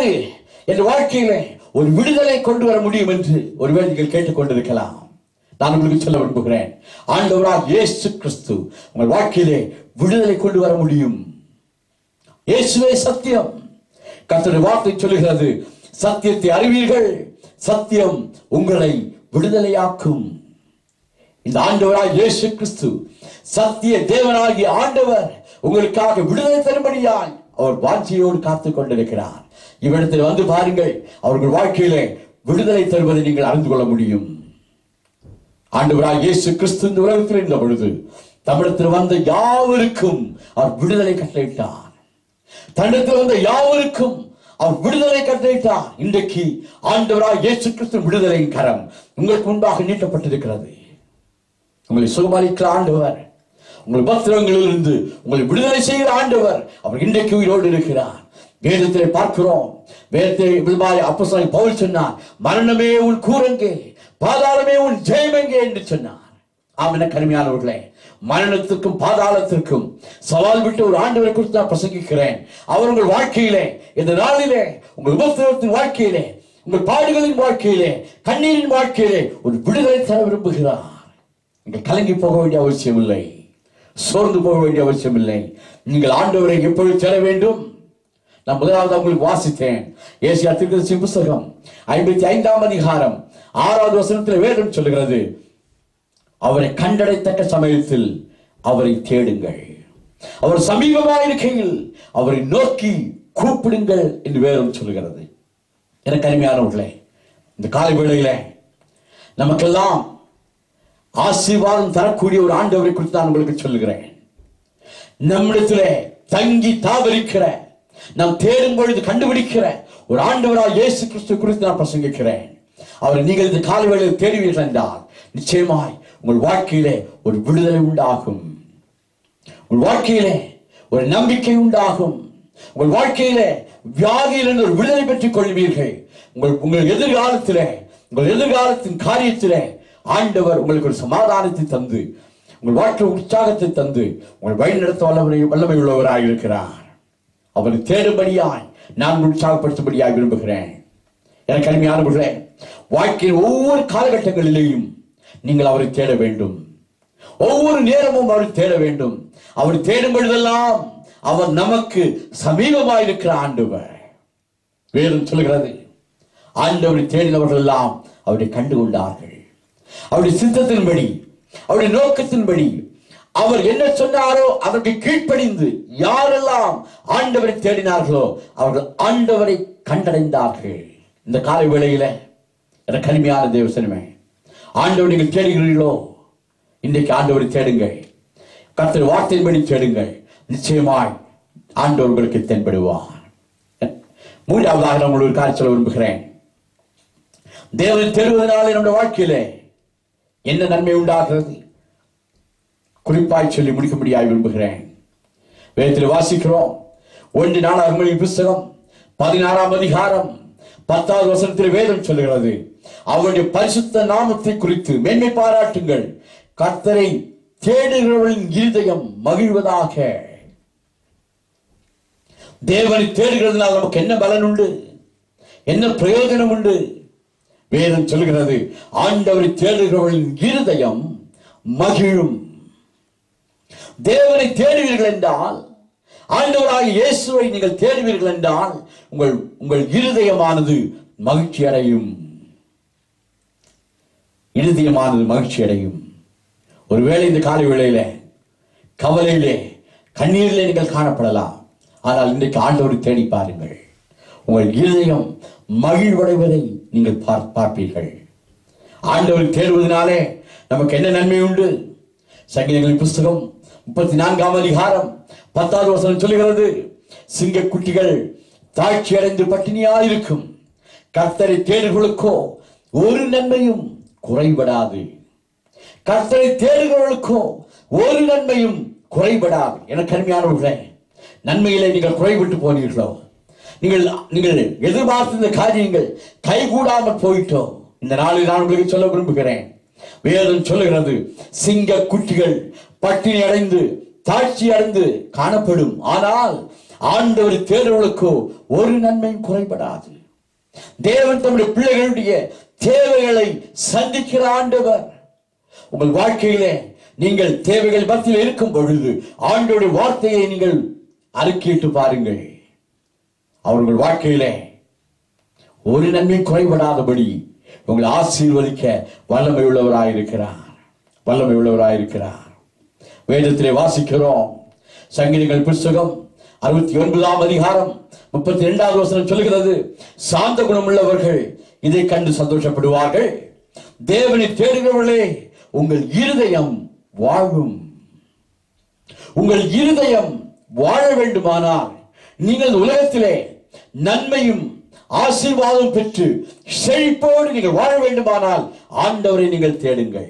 எவ்வாறு என் வாழ்க்கையிலே ஒரு விடுதலை கொண்டு வர முடியும் என்று ஒருவேளை நீங்கள் கேட்டுக்கொண்டிருக்கலாம் நான் உங்களுக்கு சொல்ல விரும்புகிறேன் ஆண்டவராக இயேசு கிறிஸ்து உங்கள் வாழ்க்கையிலே விடுதலை கொண்டு வர முடியும் இயேசுவே சத்தியம் கர்த்தருடைய வார்த்தை சொல்லுகிறது சத்தியத்தை அறிவீர்கள் சத்தியம் உங்களை விடுதலையாக்கும் இந்த ஆண்டவராய் இயேசு கிறிஸ்து சத்திய தேவனாகிய ஆண்டவர் உங்களுக்காக விடுதலை தரும்படியாய் அவர் வாஞ்சியோடு காத்துக் கொண்டிருக்கிறார் இவ்விடத்தில் வந்து பாருங்கள் அவர்கள் வாழ்க்கையிலே விடுதலை தருவதை நீங்கள் அறிந்து கொள்ள முடியும் ஆண்டவராய் இயேசு கிறிஸ்து இந்த உலகத்தில் இருந்த பொழுது தமிழத்தில் வந்த யாவருக்கும் அவர் விடுதலை கட்டளையிட்டார் தன்னிடத்தில் வந்த யாவருக்கும் அவர் விடுதலை கட்டளையிட்டார் இன்றைக்கு ஆண்டவராய் இயேசு கிறிஸ்து விடுதலையின் கரம் உங்களுக்கு முன்பாக நீட்டப்பட்டிருக்கிறது உங்களை சுகமளிக்கிற ஆண்டவர் உங்கள் பத்திரங்களிலிருந்து உங்களை விடுதலை செய்கிற ஆண்டவர் அவர் இன்றைக்கு உயிரோடு இருக்கிறார் வேதத்திலே பார்க்கிறோம் வேதத்தை விதமாய் அப்போஸ்தலன் பவுல் சொன்னார் மரணமே உன் கூரங்கே பாதாளமே உன் ஜெயமெங்கே என்று சொன்னார் ஆம் என கருமையானவர்களே மரணத்திற்கும் பாதாளத்திற்கும் சவால் விட்டு ஒரு ஆண்டவரை குறித்து நான் பிரசங்கிக்கிறேன் அவர் உங்கள் வாழ்க்கையிலே இந்த நாளிலே உங்கள் உபத்திரத்தின் வாழ்க்கையிலே உங்கள் பாடுகளின் வாழ்க்கையிலே கண்ணீரின் வாழ்க்கையிலே ஒரு விடுதலை தர விரும்புகிறார் நீங்கள் கலங்கி போக வேண்டிய அவசியம் இல்லை சோர்ந்து போக வேண்டிய அவசியம் இல்லை நீங்கள் ஆண்டவரை எப்பொழுது சேர வேண்டும் நான் முதலாவது உங்களுக்கு வாசித்தேன் ஏசியா திருக்கதர்சி புஸ்தகம் ஐம்பத்தி ஐந்தாம் அதிகாரம் ஆறாவது வசனத்தில் வேதம் சொல்லுகிறது அவரை கண்டடைத்தக்க சமயத்தில் அவரை தேடுங்கள் அவர் சமீபமாயிருக்கையில் அவரை நோக்கி கூப்பிடுங்கள் என்று வேதம் சொல்லுகிறது எனக்கு அருமையானவர்களே இந்த காலை வேளையில நமக்கெல்லாம் ஆசீர்வாதம் தரக்கூடிய ஒரு ஆண்டவரை குறித்து நான் உங்களுக்கு சொல்லுகிறேன் நம்மிடத்திலே தங்கி தாவரிக்கிற நாம் தேடும் பொழுது கண்டுபிடிக்கிற ஒரு ஆண்டவராக இயேசு கிறிஸ்து குறித்து நான் பிரசங்கிக்கிறேன் அவரை நீங்கள் இந்த காலை வேளையில் தேடுவீர்கள் என்றால் நிச்சயமாய் உங்கள் வாழ்க்கையிலே ஒரு விடுதலை உண்டாகும் உங்கள் வாழ்க்கையிலே ஒரு நம்பிக்கை உண்டாகும் உங்கள் வாழ்க்கையிலே வியாதியிலிருந்து ஒரு விடுதலை பெற்றுக் கொள்வீர்கள் உங்கள் உங்கள் எதிர்காலத்திலே உங்கள் எதிர்காலத்தின் காரியத்திலே ஆண்டவர் உங்களுக்கு ஒரு சமாதானத்தை தந்து உங்கள் வாழ்க்கை உற்சாகத்தை தந்து உங்கள் வழி நடத்த வல்லமை வல்லமை உள்ளவராக இருக்கிறார் அவரை தேடும்படியாய் நான் உற்சாகப்படுத்தும்படியாய் விரும்புகிறேன் எனக்கு அருமையானவர்களே வாழ்க்கையின் ஒவ்வொரு காலகட்டங்களிலேயும் நீங்கள் அவரை தேட வேண்டும் ஒவ்வொரு நேரமும் அவரை தேட வேண்டும் அவரை தேடும் பொழுதெல்லாம் அவர் நமக்கு சமீபமாயிருக்கிற ஆண்டவர் வேதம் சொல்கிறது ஆண்டவரை தேடினவர்கள் எல்லாம் அவரை கண்டு கொண்டார்கள் அவருடைய சித்தத்தின்படி அவருடைய நோக்கத்தின்படி அவர் என்ன சொன்னாரோ அதற்கு கீழ்ப்படிந்து யாரெல்லாம் ஆண்டவரை தேடினார்களோ அவர்கள் ஆண்டவரை கண்டடைந்தார்கள் இந்த காலை வேளையில எனக்கு கருமையான தேவசனமே ஆண்டவர் நீங்கள் தேடுகிறீர்களோ இன்றைக்கு ஆண்டவரை தேடுங்கள் கர்த்தர் வார்த்தையின்படி தேடுங்கள் நிச்சயமாய் ஆண்டவர் உங்களுக்கு தென்படுவார் மூன்றாவதாக நான் உங்களுக்கு ஒரு காரியம் சொல்ல விரும்புகிறேன் தேவனை தேடுவதனாலே நம்முடைய வாழ்க்கையிலே என்ன நன்மை உண்டாகிறது குறிப்பாய் சொல்லி முடிக்கும்படியாய் விரும்புகிறேன் வேதத்தில் வாசிக்கிறோம் ஒன்று நாளாகமொழி புஸ்தகம் பதினாறாம் அதிகாரம் பத்தாவது வசனத்தில் வேதம் சொல்லுகிறது அவருடைய பரிசுத்த நாமத்தை குறித்து மேன்மை பாராட்டுங்கள் கர்த்தரை தேடுகிறவர்களின் இருதயம் மகிழ்வதாக தேவனை தேடுகிறதுனால் நமக்கு என்ன பலன் உண்டு என்ன பிரயோஜனம் உண்டு வேதம் சொல்கிறது ஆண்டவரை தேடுகிறவர்களின் இருதயம் மகிழும் தேவனை தேடுவீர்கள் என்றால் ஆண்டவராக இயேசுவை நீங்கள் தேடுவீர்கள் என்றால் உங்கள் உங்கள் இருதயமானது மகிழ்ச்சி அடையும் இருதயமானது மகிழ்ச்சி அடையும் ஒருவேளை இந்த காலை வேளையில கவலையிலே கண்ணீரிலே நீங்கள் காணப்படலாம் ஆனால் இன்றைக்கு ஆண்டவரை தேடி பாருங்கள் உங்கள் இருதயம் மகிழ்வடைவதை நீங்கள் பார்- பார்ப்பீர்கள் ஆண்டவரை தேடுவதனாலே நமக்கு என்ன நன்மை உண்டு சங்கீதங்களின் புஸ்தகம் முப்பத்தி நான்காம் அதிகாரம் பத்தாவது வசனம் சொல்லுகிறது சிங்க குட்டிகள் தாழ்ச்சி அடைந்து பட்டினியாயிருக்கும் கர்த்தரை தேடுகளுக்கோ ஒரு நன்மையும் குறைபடாது கர்த்தரை தேடுகிறவர்களுக்கோ ஒரு நன்மையும் குறைபடாது எனக்கு அருமையானவர்களே நன்மையிலே நீங்கள் குறைவிட்டு போனீர்களோ நீங்கள் நீங்கள் எதிர்பார்த்த இந்த காரியங்கள் கைகூடாமல் போயிட்டோ இந்த நாளில் நான் உங்களுக்கு சொல்ல விரும்புகிறேன் வேதம் சொல்லுகிறது சிங்க குட்டிகள் பட்டினி அடைந்து தாழ்ச்சி அடைந்து காணப்படும் ஆனால் ஆண்டவர் தேர்வுகளுக்கோ ஒரு நன்மையும் குறைபடாது தேவன் தம்முடைய பிள்ளைகளுடைய தேவைகளை சந்திக்கிற ஆண்டவர் உங்கள் வாழ்க்கையிலே நீங்கள் தேவைகள் மத்தியில் இருக்கும் பொழுது ஆண்டோடைய வார்த்தையை நீங்கள் அறிக்கையிட்டு பாருங்கள் அவர்கள் வாழ்க்கையிலே ஒரு நன்மை குறைபடாதபடி உங்களை ஆசீர்வதிக்க வல்லமை உள்ளவராயிருக்கிறார் வல்லமை உள்ளவராயிருக்கிறார் வேதத்திலே வாசிக்கிறோம் சங்கீதங்கள் புஸ்தகம் அறுபத்தி ஒன்பதாம் அதிகாரம் முப்பத்தி இரண்டாவது வசனம் சொல்லுகிறது சாந்த குணமுள்ளவர்கள் இதை கண்டு சந்தோஷப்படுவார்கள் தேவனை தேடுகிறவர்களே உங்கள் இருதயம் வாழும் உங்கள் இருதயம் வாழ வேண்டுமானால் நீங்கள் உலகத்திலே நன்மையும் ஆசீர்வாதம் பெற்று செழிப்போடு நீங்கள் வாழ வேண்டுமானால் ஆண்டவரை நீங்கள் தேடுங்கள்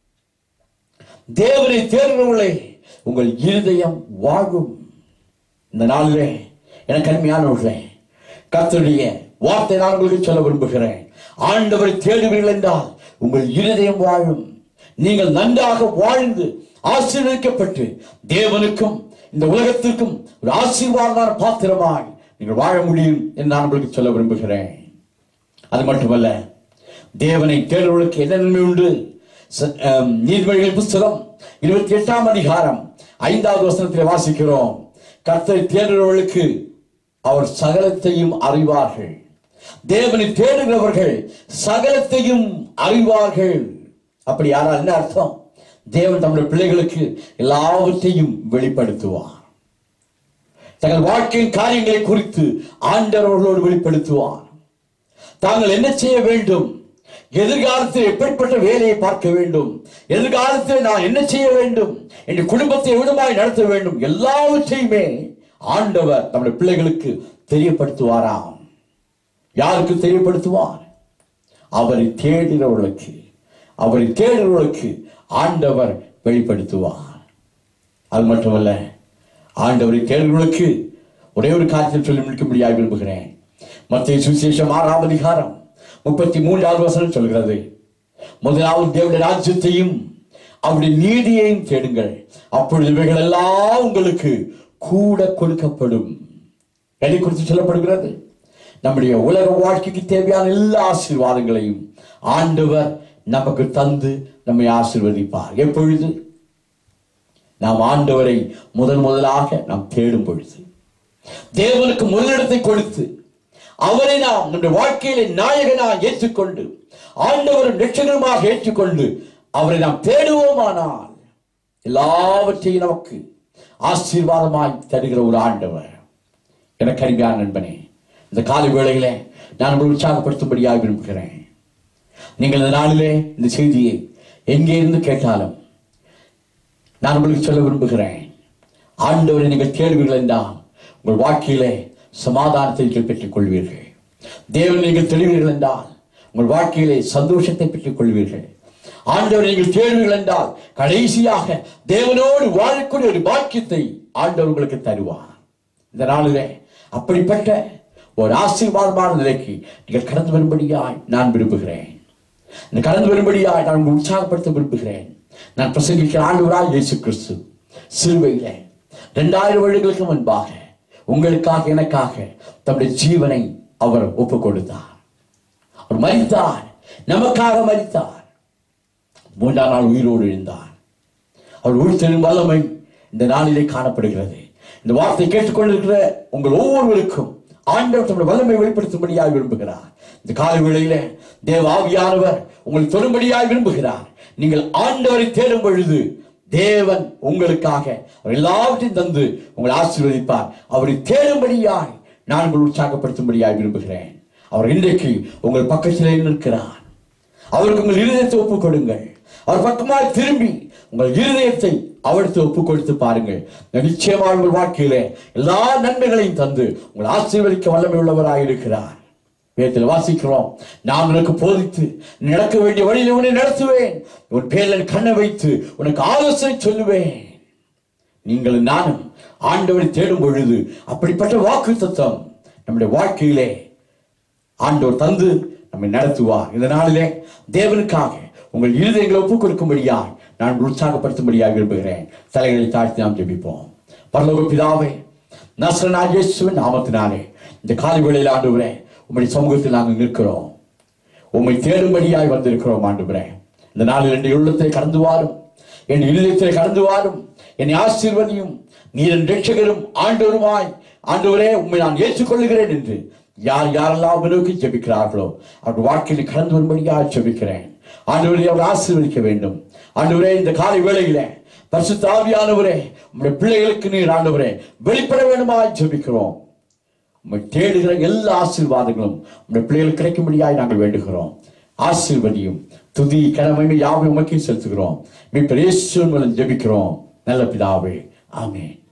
தேவனை தேடுகிறவர்களே உங்கள் இருதயம் வாழும் இந்த நாளிலே எனக்கு அருமையானவர்களே கர்த்தருடைய வார்த்தை நான் உங்களுக்கு சொல்ல விரும்புகிறேன் ஆண்டவரை தேடுவீர்கள் என்றால் உங்கள் இருதயம் வாழும் நீங்கள் நன்றாக வாழ்ந்து ஆசீர்வதிக்கப்பட்டு தேவனுக்கும் இந்த உலகத்திற்கும் ஒரு ஆசீர்வாதமான பாத்திரமாய் நீங்கள் வாழ முடியும் என்று நான் உங்களுக்கு சொல்ல விரும்புகிறேன் அது மட்டுமல்ல தேவனை தேடுவதற்கு என்ன நன்மை உண்டு ச- ஆம், நீதிமொழிகள் புஸ்தகம் இருபத்தி எட்டாம் அதிகாரம் ஐந்தாவது வசனத்தில் வாசிக்கிறோம் கர்த்தரை தேடுகிறவர்களுக்கு அவர் சகலத்தையும் அறிவார்கள் தேவனை தேடுகிறவர்கள் சகலத்தையும் அறிவார்கள் அப்படி யாரால் என்ன அர்த்தம் தேவன் தம்முடைய பிள்ளைகளுக்கு எல்லாவற்றையும் வெளிப்படுத்துவார் தங்கள் வாழ்க்கையின் காரியங்களை குறித்து ஆண்டவர்களோடு வெளிப்படுத்துவார் தாங்கள் என்ன செய்ய வேண்டும் எதிர்காலத்தில் எப்படிப்பட்ட வேலையை பார்க்க வேண்டும் எதிர்காலத்தில் நான் என்ன செய்ய வேண்டும் என் குடும்பத்தை விடுமாய் நடத்த வேண்டும் எல்லாவற்றையுமே ஆண்டவர் நம்முடைய பிள்ளைகளுக்கு தெரியப்படுத்துவாராம் யாருக்கு தெரியப்படுத்துவார் அவரை தேடுகிறவர்களுக்கு அவரை தேடுகிறவர்களுக்கு ஆண்டவர் வெளிப்படுத்துவார் அது மட்டுமல்ல ஆண்டவரை தேடுகிறவர்களுக்கு ஒரே ஒரு காரியத்தில் சொல்லி முடிக்க முடியாது விரும்புகிறேன் மத்திய சுவிசேஷம் ஆறாம் அதிகாரம் முப்பத்தி மூன்றாவது வசனம் சொல்கிறது முதலாவது தேவனுடைய ராஜ்யத்தையும் அவருடைய நீதியையும் தேடுங்கள் அப்பொழுது இவைகள் எல்லாம் உங்களுக்கு கூட கொடுக்கப்படும் எதை குறித்து சொல்லப்படுகிறது நம்முடைய உலக வாழ்க்கைக்கு தேவையான எல்லா ஆசீர்வாதங்களையும் ஆண்டவர் நமக்கு தந்து நம்மை ஆசீர்வதிப்பார் எப்பொழுது நாம் ஆண்டவரை முதல் முதலாக நாம் தேடும் பொழுது தேவனுக்கு முதலிடத்தை கொடுத்து அவரை நாம் நம்முடைய வாழ்க்கையிலே நாயகனாக ஏற்றுக்கொண்டு ஆண்டவர் நிச்சயமாக ஏற்றுக்கொண்டு அவரை நாம் தேடுவோமானால் எல்லாவற்றையும் நமக்கு ஆசீர்வாதமாய் தருகிற ஒரு ஆண்டவர் எனக்கு அருமையான நண்பனே இந்த காலை வேளையிலே நான் உங்களை உற்சாகப்படுத்தும்படியாக விரும்புகிறேன் நீங்கள் இந்த நாளிலே இந்த செய்தியை எங்கே இருந்து கேட்டாலும் நான் உங்களுக்கு சொல்ல விரும்புகிறேன் ஆண்டவரை நீங்கள் தேடுவீர்கள் என்றால் உங்கள் வாழ்க்கையிலே சமாதானத்தை நீங்கள் பெற்றுக் கொள்வீர்கள் தேவன் நீங்கள் தெளிவீர்கள் என்றால் உங்கள் வாழ்க்கையிலே சந்தோஷத்தை பெற்றுக் கொள்வீர்கள் ஆண்டவரை நீங்கள் தேடுவீர்கள் என்றால் கடைசியாக தேவனோடு வாழக்கூடிய ஒரு பாக்கியத்தை ஆண்டவர் உங்களுக்கு தருவார் இந்த நாளிலே அப்படிப்பட்ட ஒரு ஆசீர்வாதமான நிலைக்கு நீங்கள் கடந்து வரும்படியாய் நான் விரும்புகிறேன் இந்த கடந்து வரும்படியாய் நான் உங்களை உற்சாகப்படுத்த விரும்புகிறேன் நான் பிரசங்கிக்கிற ஆண்டவராய் இயேசு கிறிஸ்து சிலுவையிலே இரண்டாயிரம் வருடங்களுக்கு முன்பாக உங்களுக்காக எனக்காக தம்முடைய ஜீவனை அவர் ஒப்புக் கொடுத்தார் அவர் மரித்தார் நமக்காக மரித்தார் மூன்றாம் நாள் உயிரோடு எழுந்தார் அவர் உயிர்த்தெழும் வல்லமை இந்த நாளிலே காணப்படுகிறது இந்த வார்த்தை கேட்டுக்கொண்டிருக்கிற உங்கள் ஒவ்வொருவருக்கும் ஆண்டவர் தம்முடைய வல்லமை வெளிப்படுத்தும்படியாக விரும்புகிறார் இந்த காலை வேளையில தேவ ஆவியானவர் உங்களை தொடும்படியாக விரும்புகிறார் நீங்கள் ஆண்டவரை தேடும் பொழுது தேவன் உங்களுக்காக அவர் எல்லாவற்றையும் தந்து உங்களை ஆசீர்வதிப்பார் அவரை தேடும்படியாய் நான் உங்களை உற்சாகப்படுத்தும்படியாக விரும்புகிறேன் அவர் இன்றைக்கு உங்கள் பக்கத்திலே நிற்கிறார் அவருக்கு உங்கள் இருதயத்தை ஒப்புக் கொடுங்கள் அவர் பக்கமாய் திரும்பி உங்கள் இருதயத்தை அவருக்கு ஒப்புக் கொடுத்து பாருங்கள் நிச்சயமாக உங்கள் வாழ்க்கையிலே எல்லா நன்மைகளையும் தந்து உங்கள் ஆசீர்வதிக்க வல்லமை உள்ளவராக இருக்கிறார் வேதத்தில் வாசிக்கிறோம் நான் உனக்கு போதித்து நீ நடக்க வேண்டிய வழியில் உன்னை நடத்துவேன் உன் பேரில் கண்ணை வைத்து உனக்கு ஆலோசனை சொல்லுவேன் நீங்கள் நானும் ஆண்டவரை தேடும் பொழுது அப்படிப்பட்ட வாக்கு தத்துவம் நம்முடைய வாழ்க்கையிலே ஆண்டவர் தந்து நம்மை நடத்துவார் இந்த நாளிலே தேவனுக்காக உங்கள் இருதயங்களை ஒப்புக் கொடுக்கும்படியாய் நான் உற்சாகப்படுத்தும்படியாக விரும்புகிறேன் தலைகளை தாழ்த்தி நாம் ஜெபிப்போம் பரலோக பிதாவே நசரனா இயேசுவின் நாமத்தினாலே இந்த காலை வேளையில் ஆண்டவரே உம்முடைய சமூகத்தில் நாங்கள் நிற்கிறோம் உம்மை தேடும்படியாய் வந்திருக்கிறோம் ஆண்டவரே இந்த நாளில் என் உள்ளத்தை கடந்து வாரும் என் இல்லத்தை கடந்து வாரும் என்னை ஆசீர்வதியும் நீர் என் ரட்சகரும் ஆண்டவருமாய் ஆண்டவரே உம்மை நான் ஏற்றுக்கொள்கிறேன் என்று யார் யாரெல்லாம் உம்மை நோக்கி ஜெபிக்கிறார்களோ அவர் வாழ்க்கையில் கடந்து வரும்படியாக ஜெபிக்கிறேன் ஆண்டவரை அவர் ஆசீர்வதிக்க வேண்டும் ஆண்டவரே இந்த காலை வேளையிலே பரிசுத்த ஆவியானவரே உம்முடைய பிள்ளைகளுக்கு நீர் ஆண்டவரே வெளிப்பட வேண்டுமாய் ஜெபிக்கிறோம் உம்மை தேடுகிற எல்லா ஆசீர்வாதங்களும் உம்முடைய பிள்ளைகளுக்கு கிடைக்கும்படியாய் நாங்கள் வேண்டுகிறோம் ஆசீர்வதியும் துதி கடமை யாவை உமக்கே செலுத்துகிறோம் மீ பிரேசுவன் மூலம் ஜெபிக்கிறோம் நல்ல பிதாவே ஆமென்